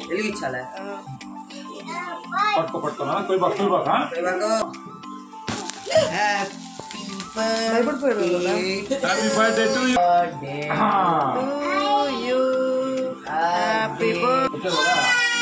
వెలిగించాలా పట్టుకో పట్టుకోనా కొయ్యి బాగా కొయ్యి బాగా భయపడిపోయాడు కదా happy birthday to you you. Happy birthday.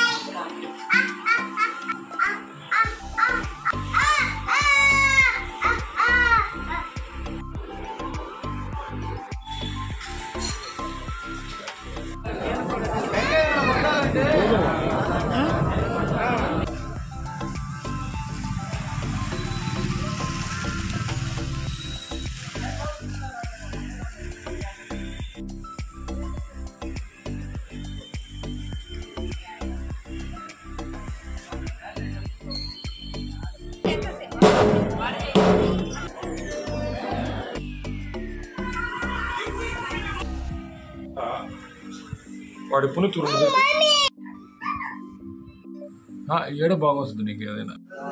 వాడి పుని చూడండి ఏడ బాగా వస్తుంది నీకు ఏదైనా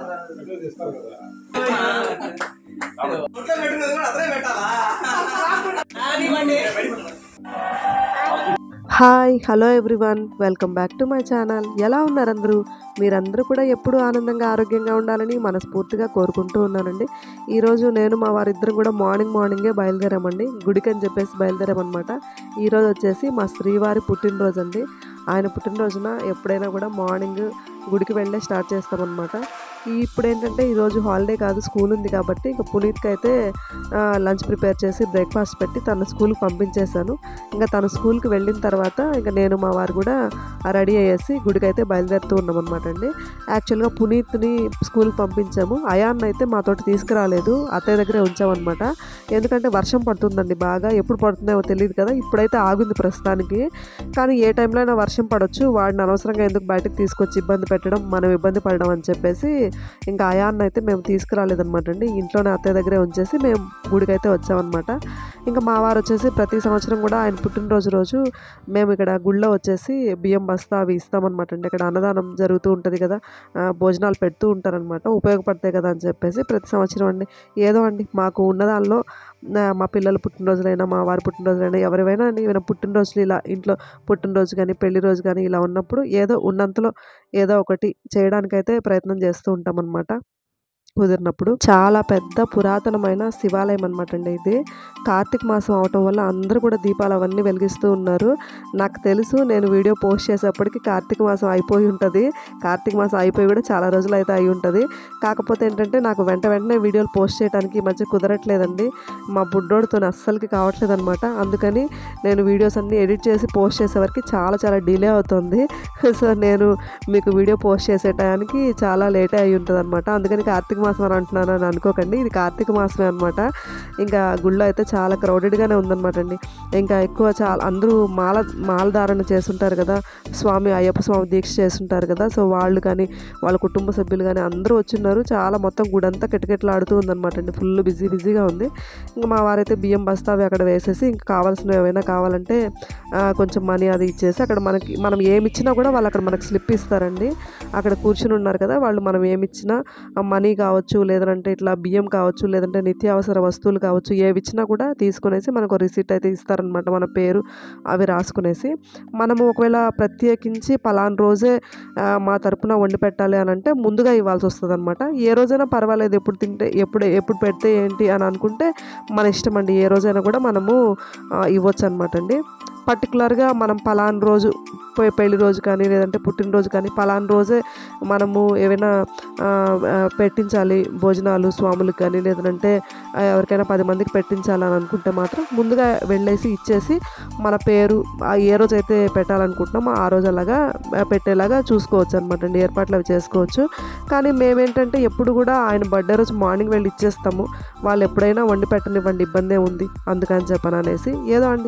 hi hello everyone welcome back to my channel ఎలా ఉన్నారు అందరూ మీరందరూ కూడా ఎప్పుడూ ఆనందంగా ఆరోగ్యంగా ఉండాలని మనస్ఫూర్తిగా కోరుకుంటూ ఉన్నానండి ఈరోజు నేను మా వారిద్దరం కూడా మార్నింగ్ మార్నింగే బయలుదేరామండి గుడికి అని చెప్పేసి బయలుదేరామన్నమాట ఈరోజు వచ్చేసి మా శ్రీవారి పుట్టినరోజు అండి ఆయన పుట్టినరోజున ఎప్పుడైనా కూడా మార్నింగ్ గుడికి వెళ్ళే స్టార్ట్ చేస్తామన్నమాట ఈ ఇప్పుడు ఏంటంటే ఈరోజు హాలిడే కాదు స్కూల్ ఉంది కాబట్టి ఇంకా పునీత్కి అయితే లంచ్ ప్రిపేర్ చేసి బ్రేక్ఫాస్ట్ పెట్టి తన స్కూల్కి పంపించేశాను ఇంకా తన స్కూల్కి వెళ్ళిన తర్వాత ఇంకా నేను మా వారు కూడా రెడీ అయ్యేసి గుడికి అయితే బయలుదేరుతూ ఉన్నాం అనమాట అండి యాక్చువల్గా పునీత్ని స్కూల్కి పంపించాము అయాన్ అయితే మాతోటి తీసుకురాలేదు అత్తయ్య దగ్గరే ఉంచామన్నమాట ఎందుకంటే వర్షం పడుతుందండి బాగా ఎప్పుడు పడుతుందో తెలియదు కదా ఇప్పుడైతే ఆగుంది ప్రస్తుతానికి కానీ ఏ టైంలో అయినా వర్షం పడవచ్చు వాడిని అనవసరంగా ఎందుకు బయటకు తీసుకొచ్చి ఇబ్బంది పెట్టడం మనం ఇబ్బంది పడడం అని చెప్పేసి ఇంకా అయాన్ని అయితే మేము తీసుకురాలేదన్నమాట అండి ఇంట్లోనే అత్తయ్య దగ్గరే ఉంచేసి మేము గుడికి అయితే వచ్చామన్నమాట ఇంకా మా వారు వచ్చేసి ప్రతి సంవత్సరం కూడా ఆయన పుట్టినరోజు రోజు మేము ఇక్కడ గుళ్ళో వచ్చేసి బియ్యం బస్తా అవి ఇస్తామన్నమాట అండి ఇక్కడ అన్నదానం జరుగుతూ ఉంటుంది కదా ఆ, భోజనాలు పెడుతూ ఉంటారనమాట ఉపయోగపడతాయి కదా అని చెప్పేసి ప్రతి సంవత్సరం అండి ఏదో అండి మాకు ఉన్నదానిలో ఆ, మా పిల్లల పుట్టినరోజులైనా మా వారి పుట్టినరోజులైనా ఎవరివైనా అండి ఏమైనా పుట్టినరోజులు ఇలా ఇంట్లో పుట్టినరోజు కానీ పెళ్లి రోజు కానీ ఇలా ఉన్నప్పుడు ఏదో ఉన్నంతలో ఏదో ఒకటి చేయడానికైతే ప్రయత్నం చేస్తూ ఉంటాం అనమాట కుదిరినప్పుడు చాలా పెద్ద పురాతనమైన శివాలయం అనమాట అండి ఇది కార్తీక మాసం అవటం వల్ల అందరూ కూడా దీపాలు అవన్నీ వెలిగిస్తూ ఉన్నారు నాకు తెలుసు నేను వీడియో పోస్ట్ చేసేప్పటికి కార్తీక మాసం అయిపోయి ఉంటుంది కార్తీక మాసం అయిపోయి కూడా చాలా రోజులు అయితే అయి ఉంటుంది కాకపోతే ఏంటంటే నాకు వెంట వెంటనే వీడియోలు పోస్ట్ చేయడానికి ఈ మధ్య కుదరట్లేదండి మా బుడ్డోడితో అస్సలకి కావట్లేదు అనమాట అందుకని నేను వీడియోస్ అన్ని ఎడిట్ చేసి పోస్ట్ చేసేవరకు చాలా చాలా డిలే అవుతుంది సో నేను మీకు వీడియో పోస్ట్ చేసే టయానికి చాలా లేటే అయి ఉంటుంది అనమాట అందుకని కార్తీక మాసం అని అంటున్నాను అని అనుకోకండి ఇది కార్తీక మాసమే అనమాట ఇంకా గుళ్ళో అయితే చాలా క్రౌడెడ్గానే ఉందన్నమాట అండి ఇంకా ఎక్కువ చాలా అందరూ మాల మాల ధారణ చేస్తుంటారు కదా స్వామి అయ్యప్ప స్వామి దీక్ష చేస్తుంటారు కదా సో వాళ్ళు కానీ వాళ్ళ కుటుంబ సభ్యులు కానీ అందరూ వచ్చిన్నారు చాలా మొత్తం గుడి అంతా కిటకిటలాడుతూ ఉందన్నమాట అండి ఫుల్ బిజీ బిజీగా ఉంది ఇంకా మా వారైతే బియ్యం బస్తా అవి అక్కడ వేసేసి ఇంకా కావాల్సినవి ఏమైనా కావాలంటే ఆ, కొంచెం మనీ అది ఇచ్చేసి అక్కడ మనకి మనం ఏమి ఇచ్చినా కూడా వాళ్ళు అక్కడ మనకి స్లిప్ ఇస్తారండి అక్కడ కూర్చుని ఉన్నారు కదా వాళ్ళు మనం ఏమి ఇచ్చినా మనీ కావచ్చు లేదంటే ఇట్లా బియ్యం కావచ్చు లేదంటే నిత్యావసర వస్తువులు కావచ్చు ఏవి ఇచ్చినా కూడా తీసుకునేసి మనకు రిసీట్ అయితే ఇస్తారనమాట మన పేరు అవి రాసుకునేసి మనము ఒకవేళ ప్రత్యేకించి పలానా రోజే ఆ, మా తరపున వండి పెట్టాలి అని అంటే ముందుగా ఇవ్వాల్సి వస్తుంది అనమాట ఏ రోజైనా పర్వాలేదు ఎప్పుడు తింటే ఎప్పుడు ఎప్పుడు పెడితే ఏంటి అని అనుకుంటే మన ఇష్టం అండి ఏ రోజైనా కూడా మనము ఆ, ఇవ్వచ్చు అనమాట అండి పర్టికులర్గా మనం పలానా రోజు పె- పెళ్లి రోజు కానీ లేదంటే పుట్టినరోజు కానీ పలానా రోజే మనము ఏవైనా ఆ, ఆ, పెట్టించాలి భోజనాలు స్వాములకు కానీ లేదంటే ఆ, ఎవరికైనా పది మందికి పెట్టించాలని అనుకుంటే మాత్రం ముందుగా వెళ్ళేసి ఇచ్చేసి మన పేరు ఆ ఏ రోజు అయితే పెట్టాలనుకుంటున్నామో ఆ రోజు అలాగా ఆ, పెట్టేలాగా చూసుకోవచ్చు అనమాట అండి ఏర్పాట్లు అవి చేసుకోవచ్చు కానీ మేమేంటంటే ఎప్పుడు కూడా ఆయన బర్త్డే రోజు మార్నింగ్ వెళ్ళి ఇచ్చేస్తాము వాళ్ళు ఎప్పుడైనా వండి పెట్టనివ్వండి ఇబ్బందే ఉంది అందుకని చెప్పను అనేసి ఏదో అండి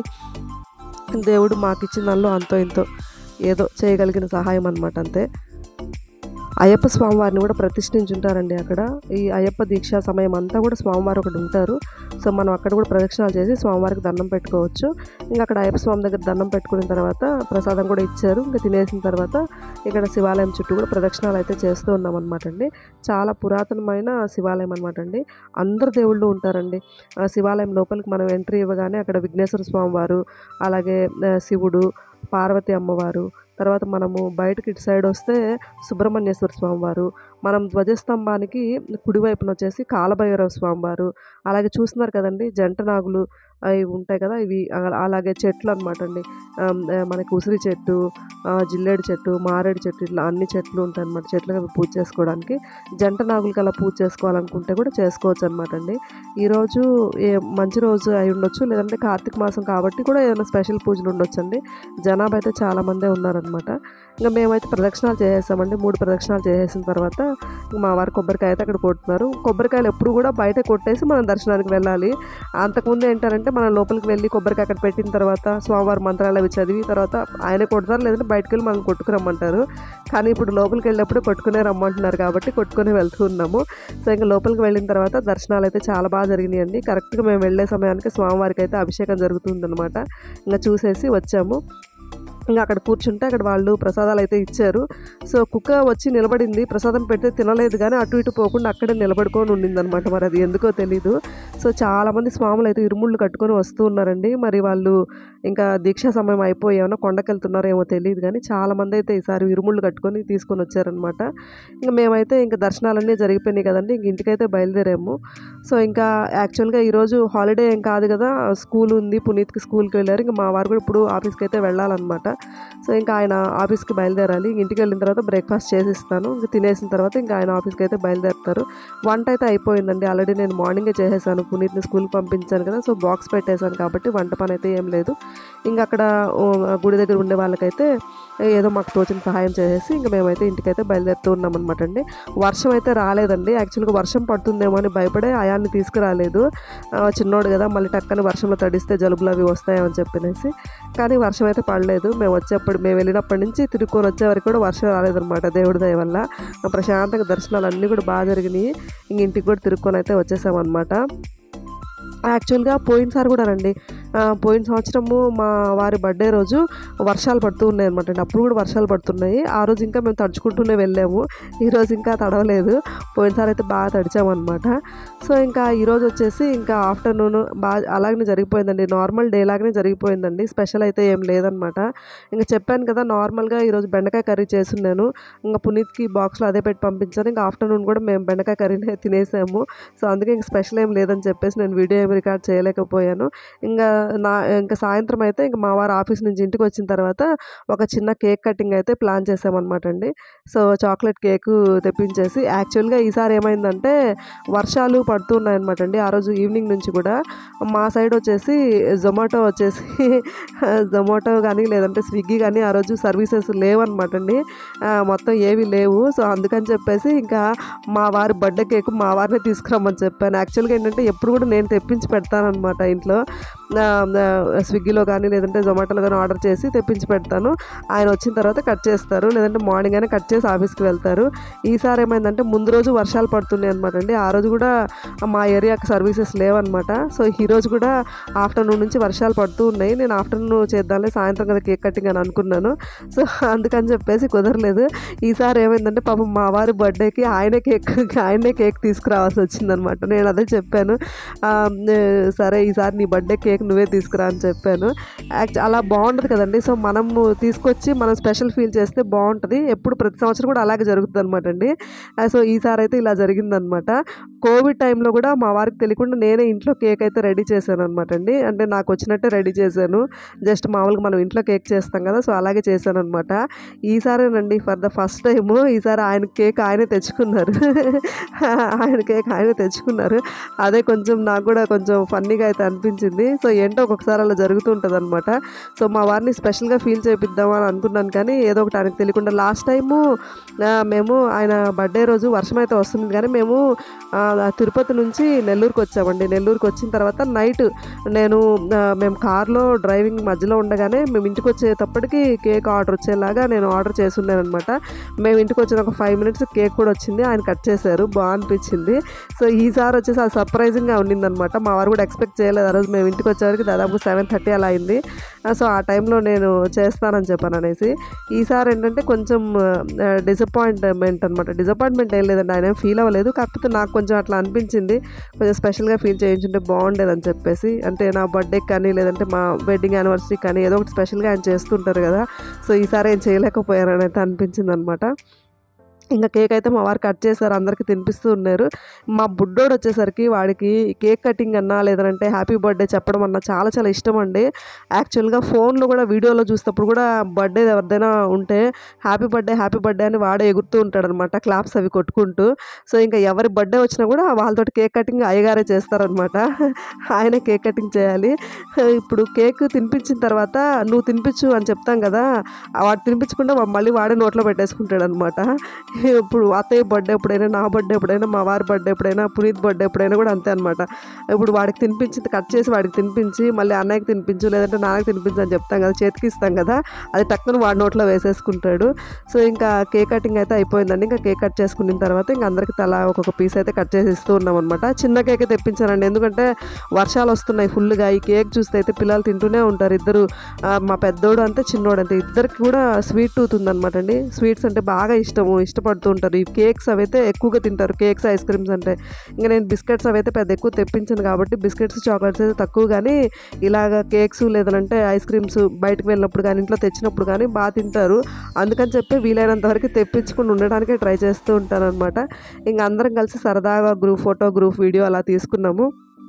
దేవుడు మాకు ఇచ్చిన దానిలో అంతో ఇంతో ఏదో చేయగలిగిన సహాయం అనమాట అంతే అయ్యప్ప స్వామివారిని కూడా ప్రతిష్ఠించుంటారండి అక్కడ ఈ అయ్యప్ప దీక్షా సమయం అంతా కూడా స్వామివారు ఒకటి ఉంటారు సో మనం అక్కడ కూడా ప్రదక్షిణాలు చేసి స్వామివారికి దండం పెట్టుకోవచ్చు ఇంకా అక్కడ అయ్యప్ప స్వామి దగ్గర దండం పెట్టుకున్న తర్వాత ప్రసాదం కూడా ఇచ్చారు ఇంకా తినేసిన తర్వాత ఇక్కడ శివాలయం చుట్టూ కూడా ప్రదక్షిణాలు అయితే చేస్తూ ఉన్నాం అనమాట అండి చాలా పురాతనమైన శివాలయం అనమాట అండి అందరు దేవుళ్ళు ఉంటారండి ఆ శివాలయం లోపలికి మనం ఎంట్రీ ఇవ్వగానే అక్కడ విఘ్నేశ్వర స్వామి వారు అలాగే ఆ, శివుడు పార్వతి అమ్మవారు తర్వాత మనము బయటకి ఇటు సైడ్ వస్తే సుబ్రహ్మణ్యేశ్వర స్వామివారు మనం ధ్వజస్తంభానికి కుడివైపున వచ్చేసి కాలభైరవ స్వామివారు అలాగే చూస్తున్నారు కదండి జంట నాగులు అవి ఉంటాయి కదా ఇవి అలా- అలాగే చెట్లు అనమాట అండి ఆమ్, ఆ, మనకి ఉసిరి చెట్టు ఆ, జిల్లేడు చెట్టు మారేడు చెట్టు ఇట్లా అన్ని చెట్లు ఉంటాయి అనమాట చెట్లకు అవి పూజ చేసుకోవడానికి జంట నాగులకి అలా పూజ చేసుకోవాలనుకుంటే కూడా చేసుకోవచ్చు అనమాట అండి ఈరోజు ఏ మంచి రోజు అయి ఉండొచ్చు లేదంటే కార్తీక మాసం కాబట్టి కూడా ఏదైనా స్పెషల్ పూజలు ఉండొచ్చు అండి జనాభా అయితే చాలామందే ఉన్నారనమాట ఇంకా మేమైతే ప్రదక్షిణాలు చేసేసామండి మూడు ప్రదక్షిణాలు చేసేసిన తర్వాత ఇంక మా వారు కొబ్బరికాయ అయితే అక్కడ కొడుతున్నారు కొబ్బరికాయలు ఎప్పుడు కూడా బయట కొట్టేసి మనం దర్శనానికి వెళ్ళాలి అంతకుముందు ఏంటంటే మనం లోపలికి వెళ్ళి కొబ్బరికాయ అక్కడ పెట్టిన తర్వాత స్వామివారి మంత్రాలు అవి చదివి తర్వాత ఆయన కొడతారు లేదంటే బయటకు వెళ్ళి మనం కొట్టుకురమ్మంటారు కానీ ఇప్పుడు లోపలికి వెళ్ళినప్పుడు కొట్టుకునే రమ్మంటున్నారు కాబట్టి కొట్టుకుని వెళ్తూ ఉన్నాము సో ఇంకా లోపలికి వెళ్ళిన తర్వాత దర్శనాలు అయితే చాలా బాగా జరిగినాయండి కరెక్ట్గా మేము వెళ్ళే సమయానికి స్వామివారికి అయితే అభిషేకం జరుగుతుందన్నమాట ఇంకా చూసేసి వచ్చాము ఇంకా అక్కడ కూర్చుంటే అక్కడ వాళ్ళు ప్రసాదాలు అయితే ఇచ్చారు సో కుక్క వచ్చి నిలబడింది ప్రసాదం పెడితే తినలేదు కానీ అటు ఇటు పోకుండా అక్కడే నిలబడుకొని ఉండింది అనమాట మరి అది ఎందుకో తెలీదు సో చాలామంది స్వాములు అయితే ఇరుముళ్ళు కట్టుకొని వస్తూ ఉన్నారండి మరి వాళ్ళు ఇంకా దీక్షా సమయం అయిపోయి ఏమన్నా కొండకెళ్తున్నారో ఏమో తెలియదు కానీ చాలామంది అయితే ఈసారి ఇరుముళ్ళు కట్టుకొని తీసుకొని వచ్చారనమాట ఇంకా మేమైతే ఇంకా దర్శనాలన్నీ జరిగిపోయినాయి కదండి ఇంక ఇంటికైతే బయలుదేరాము సో ఇంకా యాక్చువల్గా ఈరోజు హాలిడే ఏం కాదు కదా స్కూల్ ఉంది పునీత్కి స్కూల్కి వెళ్ళారు ఇంకా మా వారు కూడా ఇప్పుడు ఆఫీస్కి అయితే వెళ్ళాలన్నమాట సో ఇంకా ఆయన ఆఫీస్కి బయలుదేరాలి ఇంక ఇంటికి వెళ్ళిన తర్వాత బ్రేక్ఫాస్ట్ చేసిస్తాను ఇంకా తినేసిన తర్వాత ఇంకా ఆయన ఆఫీస్కి అయితే బయలుదేరుతారు వంట అయితే అయిపోయిందండి ఆల్రెడీ నేను మార్నింగే చేసేసాను పునీత్ని స్కూల్కి పంపించాను కదా సో బాక్స్ పెట్టేశాను కాబట్టి వంట పని అయితే ఏం లేదు ఇంకా అక్కడ ఓ, గుడి దగ్గర ఉండే వాళ్ళకైతే ఏదో మాకు తోచిన సహాయం చేసేసి ఇంకా మేమైతే ఇంటికైతే బయలుదేరుతూ ఉన్నాం అనమాట అండి వర్షం అయితే రాలేదండి యాక్చువల్గా వర్షం పడుతుందేమో అని భయపడే అయాన్ని తీసుకురాలేదు ఆ, చిన్నోడు కదా మళ్ళీ టక్కని వర్షంలో తడిస్తే జలుబులు అవి వస్తాయని చెప్పినేసి కానీ వర్షం అయితే పడలేదు మేము వచ్చేప్పుడు మేము వెళ్ళినప్పటి నుంచి తిరుక్కొని వచ్చే వరకు కూడా వర్షం రాలేదన్నమాట దేవుడి దయ వల్ల ప్రశాంతంగా దర్శనాలు అన్నీ కూడా బాగా జరిగినాయి ఇంక ఇంటికి కూడా తిరుక్కొని అయితే వచ్చేసామన్నమాట యాక్చువల్గా పోయినసారి కూడా రండి ఆ, పోయిన సంవత్సరము మా వారి బర్త్డే రోజు వర్షాలు పడుతూ ఉన్నాయి అనమాట అండి అప్పుడు కూడా వర్షాలు పడుతున్నాయి ఆ రోజు ఇంకా మేము తడుచుకుంటూనే వెళ్ళాము ఈ రోజు ఇంకా తడవలేదు పోయినసారి అయితే బాగా తడిచామన్నమాట సో ఇంకా ఈరోజు వచ్చేసి ఇంకా ఆఫ్టర్నూన్ బాగా అలాగనే జరిగిపోయిందండి నార్మల్ డే లాగానే జరిగిపోయిందండి స్పెషల్ అయితే ఏం లేదనమాట ఇంకా చెప్పాను కదా నార్మల్గా ఈరోజు బెండకాయ కర్రీ చేస్తున్నాను ఇంకా పునీత్కి బాక్స్లో అదే పెట్టి పంపించాను ఇంకా ఆఫ్టర్నూన్ కూడా మేము బెండకాయ కర్రీనే తినేసాము సో అందుకే ఇంకా స్పెషల్ ఏం లేదని చెప్పేసి నేను వీడియో ఏమి రికార్డ్ చేయలేకపోయాను ఇంకా నా ఇంకా సాయంత్రం అయితే ఇంకా మా వారు ఆఫీస్ నుంచి ఇంటికి వచ్చిన తర్వాత ఒక చిన్న కేక్ కటింగ్ అయితే ప్లాన్ చేసామన్నమాట అండి సో చాక్లెట్ కేక్ తెప్పించేసి యాక్చువల్గా ఈసారి ఏమైందంటే వర్షాలు పడుతున్నాయన్నమాట అండి ఆ రోజు ఈవినింగ్ నుంచి కూడా మా సైడ్ వచ్చేసి జొమాటో వచ్చేసి జొమాటో కానీ లేదంటే స్విగ్గీ కానీ ఆ రోజు సర్వీసెస్ లేవన్నమాట అండి ఆ, మొత్తం ఏవి లేవు సో అందుకని చెప్పేసి ఇంకా మా వారి బర్త్డే కేక్ మా వారినే తీసుకురమ్మని చెప్పాను యాక్చువల్గా ఏంటంటే ఎప్పుడు కూడా నేను తెప్పించి పెడతానమాట ఇంట్లో ఆ, ఆ, స్విగ్గీలో కానీ లేదంటే జొమాటోలో కానీ ఆర్డర్ చేసి తెప్పించి పెడతాను ఆయన వచ్చిన తర్వాత కట్ చేస్తారు లేదంటే మార్నింగ్ అయినా కట్ చేసి ఆఫీస్కి వెళ్తారు ఈసారి ఏమైందంటే ముందు రోజు వర్షాలు పడుతున్నాయి అనమాట అండి ఆ రోజు కూడా మా ఏరియాకి సర్వీసెస్ లేవన్నమాట సో ఈ రోజు కూడా ఆఫ్టర్నూన్ నుంచి వర్షాలు పడుతూ ఉన్నాయి నేను ఆఫ్టర్నూన్ చేద్దాంలే సాయంత్రం కదా కేక్ కటింగ్ అని అనుకున్నాను సో అందుకని చెప్పేసి కుదరలేదు ఈసారి ఏమైందంటే పాపం మా వారి బర్త్డేకి ఆయనే కేక్ ఆయనే కేక్ తీసుకురావాల్సి వచ్చిందనమాట నేను అదే చెప్పాను ఆ, సరే ఈసారి నీ బర్త్డే కేక్ నువ్వే తీసుకురా అని చెప్పాను యాక్చు అలా బాగుంటుంది కదండి సో మనము తీసుకొచ్చి మనం స్పెషల్ ఫీల్ చేస్తే బాగుంటుంది ఎప్పుడు ప్రతి సంవత్సరం కూడా అలాగే జరుగుతుంది అనమాట అండి ఆ, సో ఈసారి అయితే ఇలా జరిగిందనమాట కోవిడ్ టైంలో కూడా మా వారికి తెలియకుండా నేనే ఇంట్లో కేక్ అయితే రెడీ చేశాను అనమాట అండి అంటే నాకు వచ్చినట్టే రెడీ చేశాను జస్ట్ మామూలుగా మనం ఇంట్లో కేక్ చేస్తాం కదా సో అలాగే చేశాను అనమాట ఈసారేనండి ఫర్ ద ఫస్ట్ టైము ఈసారి ఆయన కేక్ ఆయనే తెచ్చుకున్నారు ఆయన కేక్ ఆయనే తెచ్చుకున్నారు అదే కొంచెం నాకు కూడా కొంచెం ఫన్నీగా అయితే అనిపించింది సో ఏంటో ఒక్కొక్కసారి అలా జరుగుతూ ఉంటుంది అనమాట సో మా వారిని స్పెషల్గా ఫీల్ చేపిద్దామని అనుకున్నాను కానీ ఏదో ఒకటి ఆయనకు తెలియకుండా లాస్ట్ టైము ఆ, మేము ఆయన బర్త్డే రోజు వర్షం అయితే వస్తుంది కానీ మేము ఆ, తిరుపతి నుంచి నెల్లూరుకి వచ్చామండి నెల్లూరుకి వచ్చిన తర్వాత నైట్ నేను ఆ, మేము కార్లో డ్రైవింగ్ మధ్యలో ఉండగానే మేము ఇంటికి వచ్చేటప్పటికి కేక్ ఆర్డర్ వచ్చేలాగా నేను ఆర్డర్ చేసున్నాను అనమాట మేము ఇంటికి వచ్చిన ఒక ఫైవ్ మినిట్స్ కేక్ కూడా వచ్చింది ఆయన కట్ చేశారు బాగా అనిపించింది సో ఈసారి వచ్చేసి అది సర్ప్రైజింగ్గా ఉండిందనమాట మా వారు కూడా ఎక్స్పెక్ట్ చేయలేదు ఆ రోజు మేము ఇంటికి వచ్చేవరకు దాదాపు సెవెన్ థర్టీ అలా అయింది ఆ, సో ఆ టైంలో నేను చేస్తానని చెప్పాను అనేసి ఈసారి ఏంటంటే కొంచెం డిసప్పాయింట్మెంట్ అనమాట డిసప్పాయింట్మెంట్ ఏం లేదండి ఆయన ఏం ఫీల్ అవ్వలేదు కాకపోతే నాకు కొంచెం అట్లా అనిపించింది కొంచెం స్పెషల్గా ఫీల్ చేయించుంటే బాగుండేదని చెప్పేసి అంటే నా బర్త్డే కానీ లేదంటే మా వెడ్డింగ్ యానివర్సరీ కానీ ఏదో ఒకటి స్పెషల్గా ఆయన చేస్తుంటారు కదా సో ఈసారి ఏం చేయలేకపోయారని అయితే అనిపించింది అనమాట ఇంకా కేక్ అయితే మా వారు కట్ చేశారు అందరికీ తినిపిస్తూ ఉన్నారు మా బుడ్డోడు వచ్చేసరికి వాడికి కేక్ కటింగ్ అన్నా లేదంటే హ్యాపీ బర్త్డే చెప్పడం అన్నా చాలా చాలా ఇష్టం అండి యాక్చువల్గా ఫోన్లో కూడా వీడియోలో చూసినప్పుడు కూడా బర్త్డే ఎవరిదైనా ఉంటే హ్యాపీ బర్త్డే హ్యాపీ బర్త్డే అని వాడే ఎగురుతూ ఉంటాడనమాట క్లాప్స్ అవి కొట్టుకుంటూ సో ఇంకా ఎవరి బర్త్డే వచ్చినా కూడా వాళ్ళతో కేక్ కటింగ్ అయ్యగారే చేస్తారనమాట ఆయన కేక్ కటింగ్ చేయాలి ఇప్పుడు కేక్ తినిపించిన తర్వాత నువ్వు తినిపించు అని చెప్తాం కదా వాడు తినిపించకుండా వా- మళ్ళీ వాడే నోట్లో పెట్టేసుకుంటాడు అనమాట ఇప్పుడు అత్తయ్య బర్త్డే ఎప్పుడైనా నా బర్త్డే ఎప్పుడైనా మా వారి బర్త్డే ఎప్పుడైనా పునీత్ బర్త్డే ఎప్పుడైనా కూడా అంతే అనమాట ఇప్పుడు వాడికి తినిపించి కట్ చేసి వాడికి తినిపించి మళ్ళీ అన్నయ్యకి తినిపించు లేదంటే నాన్నకి తినిపించు అని చెప్తాం కదా చేతికి ఇస్తాం కదా అది టక్కున వాడి నోట్లో వేసేసుకుంటాడు సో ఇంకా కేక్ కటింగ్ అయితే అయిపోయిందండి ఇంకా కేక్ కట్ చేసుకున్న తర్వాత ఇంకా అందరికి తలా ఒక్కొక్క పీస్ అయితే కట్ చేసి ఇస్తూ ఉన్నాం అనమాట చిన్న కేక్ తెప్పించానండి ఎందుకంటే వర్షాలు వస్తున్నాయి ఫుల్గా ఈ కేక్ చూస్తే అయితే పిల్లలు తింటూనే ఉంటారు ఇద్దరు ఆ, మా పెద్దోడు అంతే చిన్నోడు అంతే ఇద్దరికి కూడా స్వీట్ టూత్ ఉందన్నమాట అండి స్వీట్స్ అంటే బాగా ఇష్టము ఇష్టపడుతూ ఉంటారు ఈ కేక్స్ అవైతే ఎక్కువగా తింటారు కేక్స్ ఐస్ క్రీమ్స్ అంటే ఇంకా నేను బిస్కెట్స్ అవైతే పెద్ద ఎక్కువ తెప్పించాను కాబట్టి బిస్కెట్స్ చాక్లెట్స్ అయితే తక్కువ కానీ ఇలాగ కేక్స్ లేదంటే ఐస్ క్రీమ్స్ బయటకు వెళ్ళినప్పుడు కానీ ఇంట్లో తెచ్చినప్పుడు కానీ బాగా తింటారు అందుకని చెప్పి వీలైనంత వరకు తెప్పించుకుని ఉండడానికే ట్రై చేస్తూ ఉంటాను అనమాట ఇంకా అందరం కలిసి సరదాగా గ్రూప్ ఫోటో గ్రూప్ వీడియో అలా తీసుకున్నాము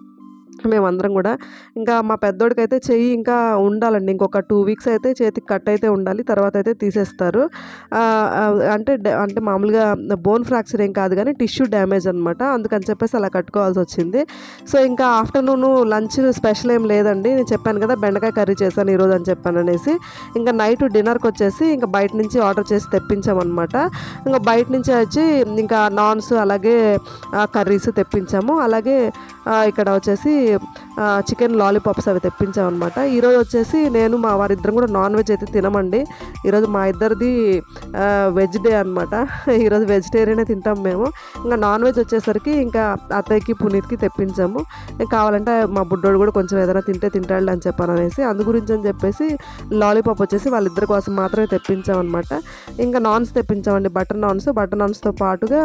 మేమందరం కూడా ఇంకా మా పెద్దోడికి అయితే చెయ్యి ఇంకా ఉండాలండి ఇంకొక టూ వీక్స్ అయితే చేతికి కట్ అయితే ఉండాలి తర్వాత అయితే తీసేస్తారు ఆ, ఆ, అంటే డ- అంటే మామూలుగా బోన్ ఫ్రాక్చర్ ఏం కాదు కానీ టిష్యూ డ్యామేజ్ అనమాట అందుకని చెప్పేసి అలా కట్టుకోవాల్సి వచ్చింది సో ఇంకా ఆఫ్టర్నూన్ లంచ్ స్పెషల్ ఏం లేదండి నేను చెప్పాను కదా బెండకాయ కర్రీ చేశాను ఈరోజు అని చెప్పాను అనేసి ఇంకా నైట్ డిన్నర్కి వచ్చేసి ఇంకా బయట నుంచి ఆర్డర్ చేసి తెప్పించామన్నమాట ఇంకా బయట నుంచి వచ్చి ఇంకా నాన్స్ అలాగే కర్రీస్ తెప్పించాము అలాగే ఆ, ఇక్కడ వచ్చేసి చికెన్ లాలీపాప్స్ అవి తెప్పించామన్నమాట ఈరోజు వచ్చేసి నేను మా వారిద్దరం కూడా నాన్ వెజ్ అయితే తినమండి ఈరోజు మా ఇద్దరిది వెజ్ డే అనమాట ఈరోజు వెజిటేరియనే తింటాం మేము ఇంకా నాన్ వెజ్ వచ్చేసరికి ఇంకా అత్తయ్యకి పునీత్కి తెప్పించాము ఇంకా కావాలంటే మా బుడ్డోడు కూడా కొంచెం ఏదైనా తింటే తింటాడు అని చెప్పాను అనేసి అందు గురించి అని చెప్పేసి లాలీపాప్ వచ్చేసి వాళ్ళిద్దరి కోసం మాత్రమే తెప్పించామన్నమాట ఇంకా నాన్స్ తెప్పించామండి బటర్ నాన్స్ బటర్ నాన్స్తో పాటుగా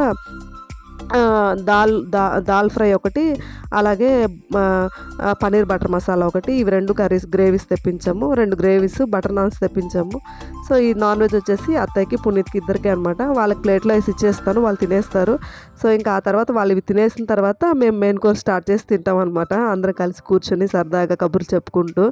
ఆ, దాల్ దా దాల్ ఫ్రై ఒకటి అలాగే ఆ, ఆ, పన్నీర్ బటర్ మసాలా ఒకటి ఇవి రెండు కర్రీస్ గ్రేవీస్ తెప్పించాము రెండు గ్రేవీస్ బటర్ నాన్స్ తెప్పించాము సో ఈ నాన్ వెజ్ వచ్చేసి అత్తయ్యకి పునీత్కి ఇద్దరికి అనమాట వాళ్ళకి ప్లేట్లో వేసి ఇచ్చేస్తాను వాళ్ళు తినేస్తారు సో ఇంకా ఆ తర్వాత వాళ్ళు ఇవి తినేసిన తర్వాత మేము మెయిన్ కోర్స్ స్టార్ట్ చేసి తింటాం అనమాట అందరం కలిసి కూర్చొని సరదాగా కబుర్లు చెప్పుకుంటూ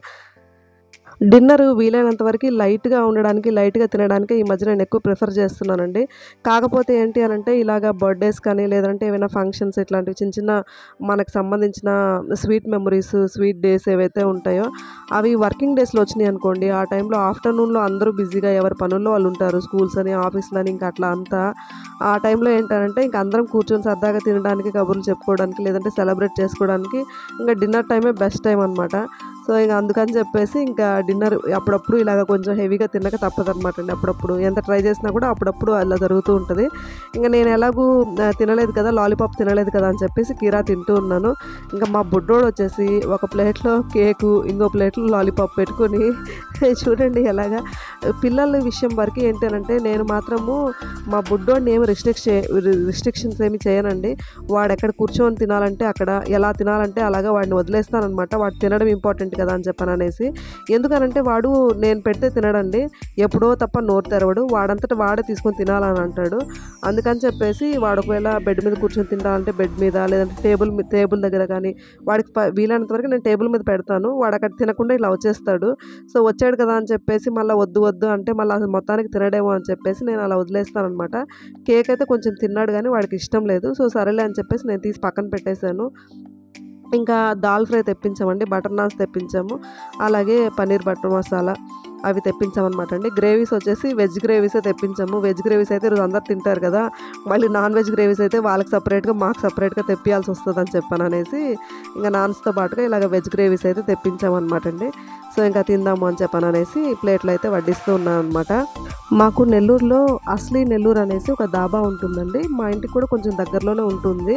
డిన్నర్ వీలైనంత వరకు లైట్గా ఉండడానికి లైట్గా తినడానికి ఈ మధ్య నేను ఎక్కువ ప్రిఫర్ చేస్తున్నానండి కాకపోతే ఏంటి అని అంటే ఇలాగ బర్త్డేస్ కానీ లేదంటే ఏమైనా ఫంక్షన్స్ ఇట్లాంటివి చిన్న చిన్న మనకు సంబంధించిన స్వీట్ మెమరీస్ స్వీట్ డేస్ ఏవైతే ఉంటాయో అవి వర్కింగ్ డేస్లో వచ్చినాయి అనుకోండి ఆ టైంలో ఆఫ్టర్నూన్లో అందరూ బిజీగా ఎవరి పనుల్లో వాళ్ళు ఉంటారు స్కూల్స్ అని ఆఫీస్లు అని ఇంకా అట్లా అంతా ఆ టైంలో ఏంటంటే ఇంకా అందరం కూర్చొని సరదాగా తినడానికి కబుర్లు చెప్పుకోవడానికి లేదంటే సెలబ్రేట్ చేసుకోవడానికి ఇంకా డిన్నర్ టైమే బెస్ట్ టైం అనమాట సో ఇంకా అందుకని చెప్పేసి ఇంకా డిన్నర్ అప్పుడప్పుడు ఇలాగ కొంచెం హెవీగా తినక తప్పదన్నమాట అండి అప్పుడప్పుడు ఎంత ట్రై చేసినా కూడా అప్పుడప్పుడు అలా జరుగుతూ ఉంటుంది ఇంకా నేను ఎలాగూ ఆ, తినలేదు కదా లాలీపాప్ తినలేదు కదా అని చెప్పేసి కీరా తింటూ ఉన్నాను ఇంకా మా బుడ్డోడు వచ్చేసి ఒక ప్లేట్లో కేకు ఇంకో ప్లేట్లో లాలీపాప్ పెట్టుకొని చూడండి ఎలాగా పిల్లల విషయం వరకు ఏంటంటే నేను మాత్రము మా బుడ్డోడిని ఏమి రిస్ట్రిక్ట్ చే రిస్ట్రిక్షన్స్ ఏమి చేయనండి వాడు ఎక్కడ కూర్చొని తినాలంటే అక్కడ ఎలా తినాలంటే అలాగా వాడిని వదిలేస్తానమాట వాడు తినడం ఇంపార్టెంట్ కదా అని చెప్పాను అనేసి ఎందుకనంటే వాడు నేను పెడితే తినడండి ఎప్పుడో తప్ప నోరు తెరవడు వాడంతట వాడే తీసుకొని తినాలని అంటాడు అందుకని చెప్పేసి వాడు ఒకవేళ బెడ్ మీద కూర్చొని తినాలంటే బెడ్ మీద లేదంటే టేబుల్ మీ టేబుల్ దగ్గర కానీ వాడికి ప- వీలైనంత వరకు నేను టేబుల్ మీద పెడతాను వాడు అక్కడ తినకుండా ఇలా వచ్చేస్తాడు సో వచ్చాడు కదా అని చెప్పేసి మళ్ళీ వద్దు వద్దు అంటే మళ్ళీ అసలు మొత్తానికి తినడేమో అని చెప్పేసి నేను అలా వదిలేస్తాను అనమాట కేక్ అయితే కొంచెం తిన్నాడు కానీ వాడికి ఇష్టం లేదు సో సరేలే అని చెప్పేసి నేను తీసి పక్కన పెట్టేశాను ఇంకా దాల్ ఫ్రై తెప్పించామండి బటర్ నాన్స్ తెప్పించాము అలాగే పన్నీర్ బటర్ మసాలా అవి తెప్పించామన్నమాట అండి గ్రేవీస్ వచ్చేసి వెజ్ గ్రేవీసే తెప్పించాము వెజ్ గ్రేవీస్ అయితే ఈరోజు అందరు తింటారు కదా మళ్ళీ నాన్ వెజ్ గ్రేవీస్ అయితే వాళ్ళకి సపరేట్గా మాకు సపరేట్గా తెప్పియాల్సి వస్తుంది అని చెప్పాను అనేసి ఇంకా నాన్స్తో పాటుగా ఇలాగ వెజ్ గ్రేవీస్ అయితే తెప్పించామన్నమాట అండి సో ఇంకా తిందాము అని చెప్పాను అనేసి ప్లేట్లో అయితే వడ్డిస్తూ ఉన్నాను అనమాట మాకు నెల్లూరులో అసలీ నెల్లూరు అనేసి ఒక దాబా ఉంటుందండి మా ఇంటికి కూడా కొంచెం దగ్గరలోనే ఉంటుంది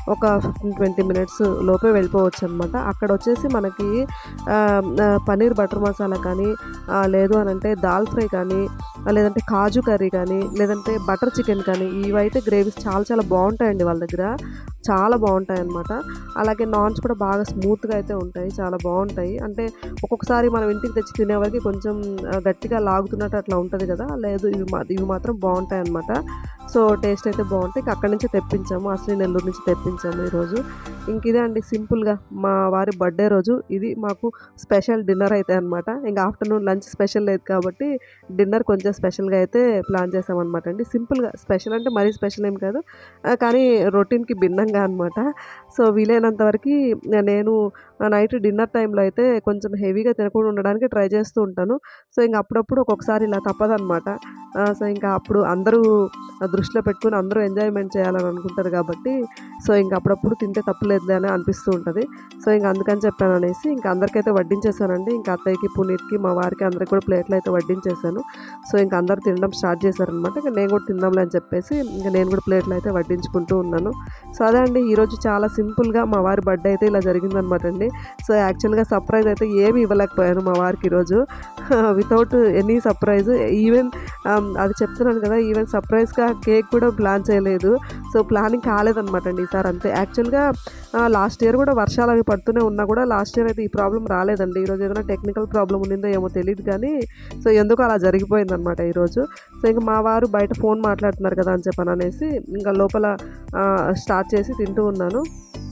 ఒక ఫిఫ్టీన్ ట్వంటీ మినిట్స్ లోపే వెళ్ళిపోవచ్చు అనమాట అక్కడ వచ్చేసి మనకి ఆ, ఆ, పన్నీర్ బటర్ మసాలా కానీ ఆ, లేదు అని అంటే దాల్ ఫ్రై కానీ ఆ, లేదంటే కాజు కర్రీ కానీ లేదంటే బటర్ చికెన్ కానీ ఇవైతే గ్రేవీస్ చాలా చాలా బాగుంటాయండి వాళ్ళ దగ్గర చాలా బాగుంటాయి అన్నమాట అలాగే నాన్స్ కూడా బాగా స్మూత్గా అయితే ఉంటాయి చాలా బాగుంటాయి అంటే ఒక్కొక్కసారి మనం ఇంటికి తెచ్చి తినేవరకు కొంచెం ఆ, గట్టిగా లాగుతున్నట్టు అట్లా ఉంటుంది కదా లేదు ఇవి మా ఇవి మాత్రం బాగుంటాయి అన్నమాట సో టేస్ట్ అయితే బాగుంటాయి ఇంకా అక్కడి నుంచి తెప్పించాము అసలు నెల్లూరు నుంచి తెప్పించాము ఈరోజు ఇంక ఇదే అండి సింపుల్గా మా వారి బర్త్డే రోజు ఇది మాకు స్పెషల్ డిన్నర్ అయితే అనమాట ఇంకా ఆఫ్టర్నూన్ లంచ్ స్పెషల్ లేదు కాబట్టి డిన్నర్ కొంచెం స్పెషల్గా అయితే ప్లాన్ చేసామన్నమాట అండి సింపుల్గా స్పెషల్ అంటే మరీ స్పెషల్ ఏం కాదు ఆ, కానీ రొటీన్కి భిన్నంగా అనమాట సో వీలైనంత వరకు నేను నైట్ డిన్నర్ టైంలో అయితే కొంచెం హెవీగా తినకుండా ఉండడానికి ట్రై చేస్తూ ఉంటాను సో ఇంకా అప్పుడప్పుడు ఒక్కొక్కసారి ఇలా తప్పదనమాట సో ఇంకా అప్పుడు అందరూ దృష్టిలో పెట్టుకుని అందరూ ఎంజాయ్మెంట్ చేయాలని అనుకుంటారు కాబట్టి సో ఇంకా అప్పుడప్పుడు తింటే తప్పులేదు అని అనిపిస్తూ ఉంటుంది సో ఇంకా అందుకని చెప్పాను అనేసి ఇంకా అందరికైతే వడ్డించేసానండి ఇంకా అత్తయ్యకి పునీత్కి మా వారికి అందరికి కూడా ప్లేట్లు అయితే వడ్డించేసాను సో ఇంకా అందరూ తినడం స్టార్ట్ చేశారనమాట ఇంకా నేను కూడా తిందాంలే అని చెప్పేసి ఇంకా నేను కూడా ప్లేట్లు అయితే వడ్డించుకుంటూ ఉన్నాను సో అదే అండి ఈరోజు చాలా సింపుల్గా మా వారి బర్త్డే అయితే ఇలా జరిగిందనమాట అండి సో యాక్చువల్గా సర్ప్రైజ్ అయితే ఏమి ఇవ్వలేకపోయాను మా వారికి ఈరోజు వితౌట్ ఎనీ సర్ప్రైజ్ ఈవెన్ అది చెప్తున్నాను కదా ఈవెన్ సర్ప్రైజ్గా కేక్ కూడా ప్లాన్ చేయలేదు సో ప్లానింగ్ కాలేదన్నమాట అండి ఈసారి అంతే యాక్చువల్గా లాస్ట్ ఇయర్ కూడా వర్షాలు అవి పడుతూనే ఉన్నా కూడా లాస్ట్ ఇయర్ అయితే ఈ ప్రాబ్లం రాలేదండి ఈరోజు ఏదైనా టెక్నికల్ ప్రాబ్లం ఉండిందో ఏమో తెలియదు కానీ సో ఎందుకు అలా జరిగిపోయింది అనమాట ఈరోజు సో ఇంకా మా వారు బయట ఫోన్ మాట్లాడుతున్నారు కదా అని చెప్పని అనేసి ఇంకా లోపల ఆ, స్టార్ట్ చేసి తింటూ ఉన్నాను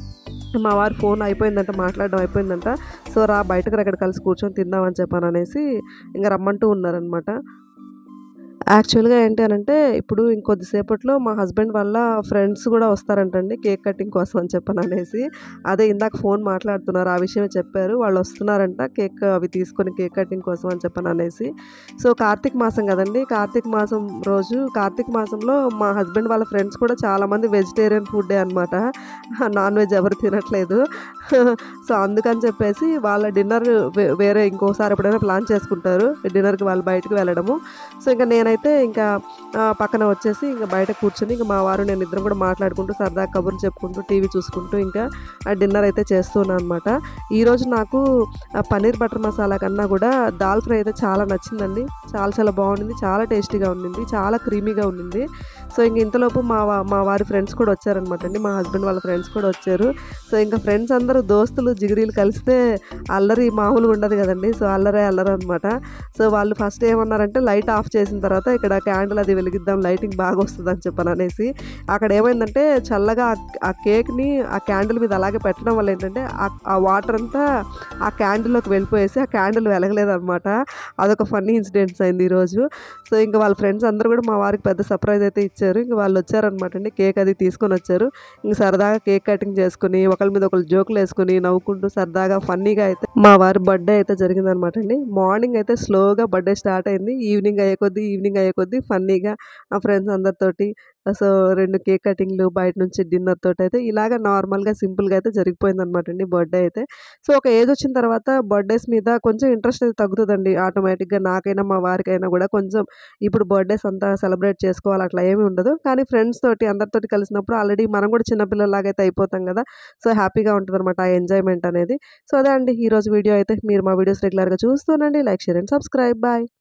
మా వారు ఫోన్ అయిపోయిందంట మాట్లాడడం అయిపోయిందంట సో రా బయటకు రా, ఇక్కడ కలిసి కూర్చొని తిందామని చెప్పాను అనేసి ఇంకా రమ్మంటూ ఉన్నారనమాట యాక్చువల్గా ఏంటి అని అంటే ఇప్పుడు ఇంకొద్దిసేపట్లో మా హస్బెండ్ వాళ్ళ ఫ్రెండ్స్ కూడా వస్తారంటండి కేక్ కటింగ్ కోసం అని చెప్పని అనేసి అదే ఇందాక ఫోన్ మాట్లాడుతున్నారు ఆ విషయమే చెప్పారు వాళ్ళు వస్తున్నారంట కేక్ అవి తీసుకొని కేక్ కటింగ్ కోసం అని చెప్పని అనేసి సో కార్తీక మాసం కదండి కార్తీక మాసం రోజు కార్తీక మాసంలో మా హస్బెండ్ వాళ్ళ ఫ్రెండ్స్ కూడా చాలామంది వెజిటేరియన్ ఫుడ్డే అనమాట నాన్ వెజ్ ఎవరు తినట్లేదు సో అందుకని చెప్పేసి వాళ్ళ డిన్నర్ వేరే ఇంకోసారి ఎప్పుడైనా ప్లాన్ చేసుకుంటారు డిన్నర్కి వాళ్ళు బయటకు వెళ్ళడము సో ఇంకా నేనైతే ఇంకా ఆ, పక్కన వచ్చేసి ఇంకా బయట కూర్చొని ఇంకా మా వారు నేను ఇద్దరం కూడా మాట్లాడుకుంటూ సరదా కబుర్లు చెప్పుకుంటూ టీవీ చూసుకుంటూ ఇంకా ఆ డిన్నర్ అయితే చేస్తున్నాను అనమాట ఈరోజు నాకు ఆ పన్నీర్ బటర్ మసాలా కన్నా కూడా దాల్ ఫ్రై అయితే చాలా నచ్చిందండి చాలా చాలా బాగుండింది చాలా టేస్టీగా ఉండింది చాలా క్రీమీగా ఉండింది సో ఇంక ఇంతలోపు మా వా- మా వారి ఫ్రెండ్స్ కూడా వచ్చారనమాట అండి మా హస్బెండ్ వాళ్ళ ఫ్రెండ్స్ కూడా వచ్చారు సో ఇంకా ఫ్రెండ్స్ అందరూ దోస్తులు జిగిరీలు కలిస్తే అల్లరి మామూలుగా ఉండదు కదండి సో అల్లరే అల్లరి అనమాట సో వాళ్ళు ఫస్ట్ ఏమన్నారంటే లైట్ ఆఫ్ చేసిన తర్వాత ఇక్కడ క్యాండిల్ అది వెలిగిద్దాం లైటింగ్ బాగా వస్తుంది అని చెప్పని అనేసి అక్కడ ఏమైందంటే చల్లగా ఆ- ఆ కేక్ని ఆ క్యాండిల్ మీద అలాగే పెట్టడం వల్ల ఏంటంటే ఆ- ఆ వాటర్ అంతా ఆ క్యాండిల్లోకి వెళ్ళిపోయేసి ఆ క్యాండిల్ వెలగలేదన్నమాట అదొక ఫన్నీ ఇన్సిడెంట్స్ అయింది ఈరోజు సో ఇంకా వాళ్ళ ఫ్రెండ్స్ అందరూ కూడా మా వారికి పెద్ద సర్ప్రైజ్ అయితే ఇచ్చారు ఇంకా వాళ్ళు వచ్చారనమాట అండి కేక్ అది తీసుకొని వచ్చారు ఇంక సరదాగా కేక్ కటింగ్ చేసుకుని ఒకరి మీద ఒకరు జోకులు వేసుకుని నవ్వుకుంటూ సరదాగా ఫన్నీగా అయితే మా వారి బర్త్డే అయితే జరిగిందనమాట అండి మార్నింగ్ అయితే స్లోగా బర్త్డే స్టార్ట్ అయింది ఈవినింగ్ అయ్యే కొద్దీ ఈవినింగ్ అయ్యే కొద్దీ ఫన్నీగా ఆ ఫ్రెండ్స్ అందరితోటి సో రెండు కేక్ కటింగ్లు బయట నుంచి డిన్నర్ తోటి అయితే ఇలాగ నార్మల్గా సింపుల్గా అయితే జరిగిపోయింది అనమాట అండి బర్త్డే అయితే సో ఒక ఏజ్ వచ్చిన తర్వాత బర్త్డేస్ మీద కొంచెం ఇంట్రెస్ట్ అయితే తగ్గుతుందండి ఆటోమేటిక్గా నాకైనా మా వారికైనా కూడా కొంచెం ఇప్పుడు బర్త్డేస్ అంతా సెలబ్రేట్ చేసుకోవాలి అట్లా ఏమీ ఉండదు కానీ ఫ్రెండ్స్ తోటి అందరితోటి కలిసినప్పుడు ఆల్రెడీ మనం కూడా చిన్నపిల్లలాగా అయితే అయిపోతాం కదా సో హ్యాపీగా ఉంటుంది అనమాట ఆ ఎంజాయ్మెంట్ అనేది సో అదే అండి ఈరోజు వీడియో అయితే మీరు మా వీడియోస్ రెగ్యులర్గా చూస్తూనండి like share and subscribe bye